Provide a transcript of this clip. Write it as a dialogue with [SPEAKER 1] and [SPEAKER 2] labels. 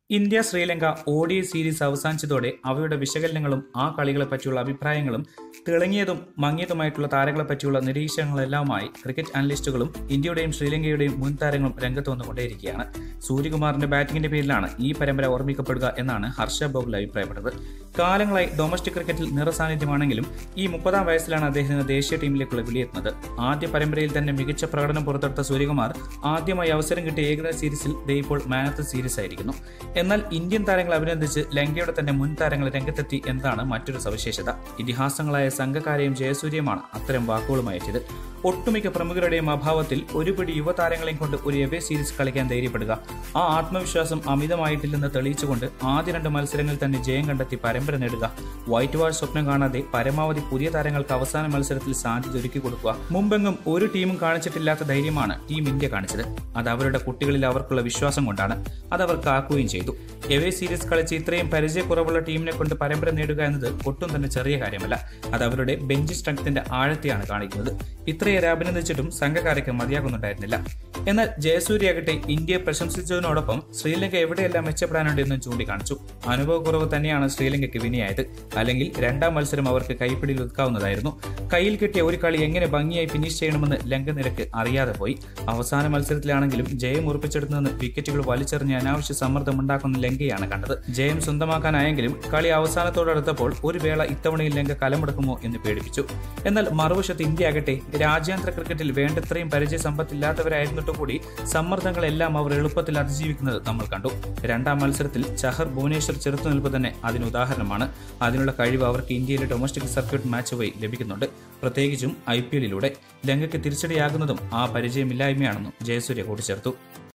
[SPEAKER 1] India Sri Lanka O D I series അവസാനിച്ചതോടെ അവയുടെ വിശകലനങ്ങളും ആ കളികളെ പറ്റിയുള്ള അഭിപ്രായങ്ങളും തിളങ്ങിയതും മങ്ങിയതുമായിട്ടുള്ള താരങ്ങളെ പറ്റിയുള്ള നിരീക്ഷണങ്ങളെല്ലാമായി ക്രിക്കറ്റ് അനലിസ്റ്റുകളും ഇന്ത്യയുടെയും ശ്രീലങ്കയുടെയും മുൻ താരങ്ങളും രംഗത്ത് വന്നുകൊണ്ടേയിരിക്കുകയാണ് സൂര്യകുമാറിന്റെ ബാറ്റിംഗിന്റെ പേരിലാണ് ഈ പരമ്പര ഓർമ്മിക്കപ്പെടുക എന്നാണ് ഹർഷ ബോഗ്ല അഭിപ്രായപ്പെട്ടത് കാലങ്ങളായി ഡൊമസ്റ്റിക് ക്രിക്കറ്റിൽ നിറസാന്നിധ്യമാണെങ്കിലും ഈ മുപ്പതാം വയസ്സിലാണ് അദ്ദേഹത്തിന് ദേശീയ ടീമിലേക്കുള്ള വിളിയെത്തുന്നത് ആദ്യ പരമ്പരയിൽ തന്നെ മികച്ച പ്രകടനം പുറത്തെടുത്ത സൂര്യകുമാർ ആദ്യമായി അവസരം കിട്ടിയ ഏകദിന സീരീസിൽ ദേ ഇപ്പോൾ മാൻ ഓഫ് ദ സീരീസ് ആയിരിക്കുന്നു എന്നാൽ ഇന്ത്യൻ താരങ്ങൾ അഭിനന്ദിച്ച് ലങ്കയുടെ തന്നെ മുൻ താരങ്ങൾ രംഗത്തെത്തി എന്നതാണ് മറ്റൊരു സവിശേഷത ഇതിഹാസങ്ങളായ സംഘകാരെയും ജയസൂര്യയുമാണ് അത്തരം വാക്കുകളുമായി എത്തിയത് ഒട്ടുമിക്ക പ്രമുഖരുടെയും അഭാവത്തിൽ ഒരു പിടി യുവതാരങ്ങളെയും കൊണ്ട് ഒരു എവേ സീരീസ് കളിക്കാൻ ധൈര്യപ്പെടുക ആ ആത്മവിശ്വാസം അമിതമായിട്ടില്ലെന്ന് തെളിയിച്ചുകൊണ്ട് ആദ്യ രണ്ട് മത്സരങ്ങളിൽ തന്നെ ജയം കണ്ടെത്തി പരമ്പര നേടുക വൈറ്റ് വാഷ് സ്വപ്നം കാണാതെ പരമാവധി പുതിയ താരങ്ങൾക്ക് അവസാന മത്സരത്തിൽ സാധ്യത ഒരുക്കി കൊടുക്കുക മുമ്പെങ്ങും ഒരു ടീമും കാണിച്ചിട്ടില്ലാത്ത ധൈര്യമാണ് ടീം ഇന്ത്യ കാണിച്ചത് അത് അവരുടെ കുട്ടികളിൽ അവർക്കുള്ള വിശ്വാസം കൊണ്ടാണ് അത് അവർ കാക്കുകയും ചെയ്തു എവേ സീരീസ് കളിച്ച് ഇത്രയും പരിചയക്കുറവുള്ള ടീമിനെ കൊണ്ട് പരമ്പര നേടുക എന്നത് ഒട്ടും തന്നെ ചെറിയ കാര്യമല്ല അത് അവരുടെ ബെഞ്ച് സ്ട്രെങ്ത്തിന്റെ ആഴത്തെയാണ് കാണിക്കുന്നത് ഇത്രയേറെ അഭിനന്ദിച്ചിട്ടും സംഘകാരയ്ക്ക് മതിയാകുന്നുണ്ടായിരുന്നില്ല എന്നാൽ ജയസൂര്യയാകട്ടെ ഇന്ത്യയെ പ്രശംസിച്ചതിനോടൊപ്പം ശ്രീലങ്ക എവിടെയെല്ലാം മെച്ചപ്പെടാനുണ്ട് എന്നും ചൂണ്ടിക്കാണിച്ചു അനുഭവക്കുറവ് തന്നെയാണ് ശ്രീലങ്കയ്ക്ക് വിനയായത് അല്ലെങ്കിൽ രണ്ടാം മത്സരം അവർക്ക് കൈപ്പിടിയിൽ ഒതുക്കാവുന്നതായിരുന്നു കയ്യിൽ കിട്ടിയ ഒരു കളി എങ്ങനെ ഭംഗിയായി ഫിനിഷ് ചെയ്യണമെന്ന് ലങ്ക നിരക്ക് അറിയാതെ പോയി അവസാന മത്സരത്തിലാണെങ്കിലും ജയം ഉറപ്പിച്ചെടുത്തുനിന്ന് വിക്കറ്റുകൾ വലിച്ചെറിഞ്ഞ് അനാവശ്യ സമ്മർദ്ദം ഉണ്ടാക്കുന്ന ലങ്കയാണ് കണ്ടത് ജയം സ്വന്തമാക്കാനായെങ്കിലും കളി അവസാനത്തോടടുത്തപ്പോൾ ഒരു വേള ഇത്തവണയിൽ ലങ്ക കലമുടക്കുമോ എന്ന് പേടിപ്പിച്ചു എന്നാൽ മറുവശത്ത് ഇന്ത്യ ആകട്ടെ രാജ്യാന്തര ക്രിക്കറ്റിൽ വേണ്ടത്രയും പരിചയ സമ്പത്തില്ലാത്തവരായിരുന്നിട്ട് കൂടി സമ്മർദ്ദങ്ങളെല്ലാം അവർ എളുപ്പത്തിൽ അതിജീവിക്കുന്നത് നമ്മൾ കണ്ടു രണ്ടാം മത്സരത്തിൽ ചഹർ ഭുവനേശ്വർ ചെറുത്തുനിൽപ്പ് തന്നെ അതിന് ഉദാഹരണമാണ് അതിനുള്ള കഴിവ് അവർക്ക് ഇന്ത്യയിലെ ഡൊമസ്റ്റിക് സർക്യൂട്ട് മാച്ച് വഴി ലഭിക്കുന്നുണ്ട് പ്രത്യേകിച്ചും ഐ പി എല്ലിലൂടെ ലങ്കയ്ക്ക് തിരിച്ചടിയാകുന്നതും ആ പരിചയമില്ലായ്മയാണെന്നും ജയസൂര്യ കൂട്ടിച്ചേർത്തു